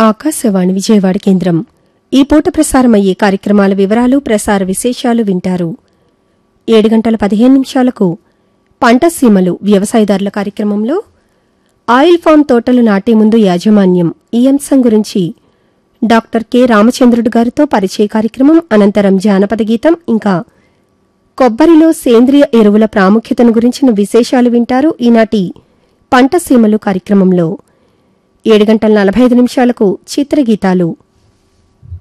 ఆకాశవాణి విజయవాడ కేంద్రం ఈ పూట ప్రసారమయ్యే కార్యక్రమాల వివరాలు ప్రసార విశేషాలు వింటారు ఏడు గంటల పదిహేను నిమిషాలకు పంట సీమలు వ్యవసాయదారుల కార్యక్రమంలో ఆయిల్ ఫామ్ తోటలు నాటే ముందు యాజమాన్యం ఈ అంశం గురించి డాక్టర్ కె రామచంద్రుడు గారితో పరిచయ కార్యక్రమం అనంతరం జానపద గీతం ఇంకా కొబ్బరిలో సేంద్రియ ఎరువుల ప్రాముఖ్యతను గురించిన విశేషాలు వింటారు ఈనాటి పంట సీమలు కార్యక్రమంలో ఏడు గంటల నలభై ఐదు నిమిషాలకు చిత్రగీతాలు